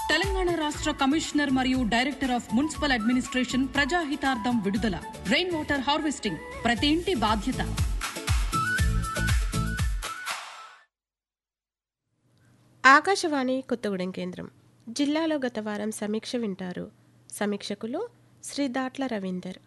తెలంగాణ రాష్ట్ర కమిషనర్ మరియు director of municipal administration ప్రజాహితార్థం విడుదల రెయిన్ వాటర్ హార్వెస్టింగ్ ప్రతి ఇంటి బాధ్యత ఆకాశవాణి కొత్తగూడెం కేంద్రం జిల్లాలో గత వారం సమీక్ష వింటారు సమీక్షకులు శ్రీ దాట్ల రవీందర్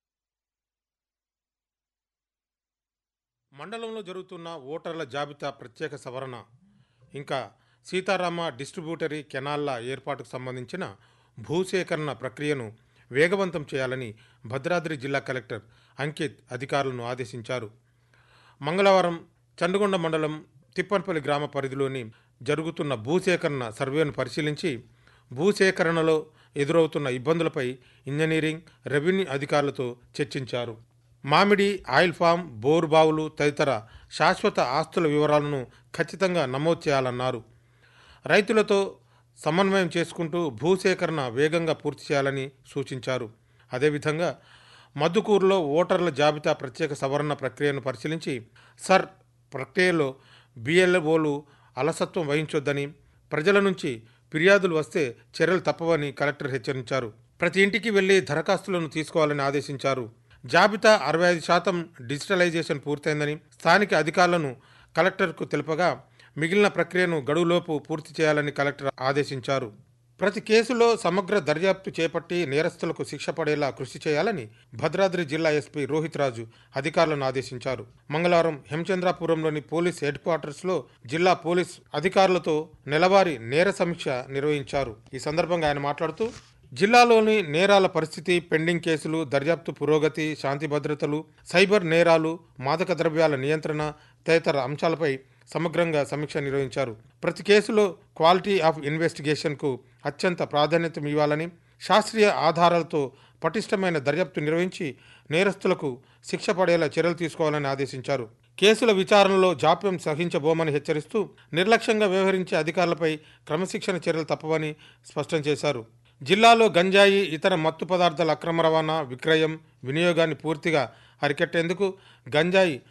మండలంలో జరుగుతున్న ఓటర్ల జాబితా ప్రత్యేక సవరణ ఇంకా సీతారామ డిస్ట్రిబ్యూటరీ కెనాల్ల ఏర్పాటుకు సంబంధించిన భూసేకరణ ప్రక్రియను వేగవంతం చేయాలని భద్రాద్రి జిల్లా కలెక్టర్ అంకిత్ అధికారులను ఆదేశించారు మంగళవారం చండుగొండ మండలం తిప్పన్పల్లి గ్రామ పరిధిలోని జరుగుతున్న భూసేకరణ సర్వేను పరిశీలించి భూసేకరణలో ఎదురవుతున్న ఇబ్బందులపై ఇంజనీరింగ్ రెవెన్యూ అధికారులతో చర్చించారు మామిడి ఆయిల్ ఫామ్ బోరు బావులు తదితర శాశ్వత ఆస్తుల వివరాలను ఖచ్చితంగా నమోదు చేయాలన్నారు రైతులతో సమన్వయం చేసుకుంటూ భూసేకరణ వేగంగా పూర్తి చేయాలని సూచించారు అదేవిధంగా మద్దుకూరులో ఓటర్ల జాబితా ప్రత్యేక సవరణ ప్రక్రియను పరిశీలించి సర్ ప్రక్రియలో బిఎల్ఓలు అలసత్వం వహించొద్దని ప్రజల నుంచి ఫిర్యాదులు వస్తే చర్యలు తప్పవని కలెక్టర్ హెచ్చరించారు ప్రతి ఇంటికి వెళ్లి దరఖాస్తులను తీసుకోవాలని ఆదేశించారు జాబితా అరవై ఐదు శాతం డిజిటలైజేషన్ పూర్తయిందని స్థానిక అధికారులను కలెక్టర్కు తెలుపగా మిగిలిన ప్రక్రియను గడువులోపు పూర్తి చేయాలని కలెక్టర్ ఆదేశించారు ప్రతి కేసులో సమగ్ర దర్యాప్తు చేపట్టి నేరస్తులకు శిక్ష పడేలా కృషి చేయాలని భద్రాద్రి జిల్లా ఎస్పీ రోహిత్ రాజు అధికారులను ఆదేశించారు మంగళవారం హెమచంద్రాపురంలోని పోలీస్ హెడ్ క్వార్టర్స్లో జిల్లా పోలీస్ అధికారులతో నెలవారీ నేర సమీక్ష నిర్వహించారు ఈ సందర్భంగా ఆయన మాట్లాడుతూ జిల్లాలోని నేరాల పరిస్థితి పెండింగ్ కేసులు దర్యాప్తు పురోగతి శాంతి భద్రతలు సైబర్ నేరాలు మాదక ద్రవ్యాల నియంత్రణ తదితర అంశాలపై సమగ్రంగా సమీక్ష నిర్వహించారు ప్రతి కేసులో క్వాలిటీ ఆఫ్ ఇన్వెస్టిగేషన్కు అత్యంత ప్రాధాన్యత ఇవ్వాలని శాస్త్రీయ ఆధారాలతో పటిష్టమైన దర్యాప్తు నిర్వహించి నేరస్తులకు శిక్ష పడేలా చర్యలు తీసుకోవాలని ఆదేశించారు కేసుల విచారణలో జాప్యం సహించబోమని హెచ్చరిస్తూ నిర్లక్ష్యంగా వ్యవహరించే అధికారులపై క్రమశిక్షణ చర్యలు తప్పవని స్పష్టం చేశారు జిల్లాలో గంజాయి ఇతర మత్తు పదార్థాల అక్రమ రవాణా విక్రయం వినియోగాన్ని పూర్తిగా అరికట్టేందుకు గంజాయి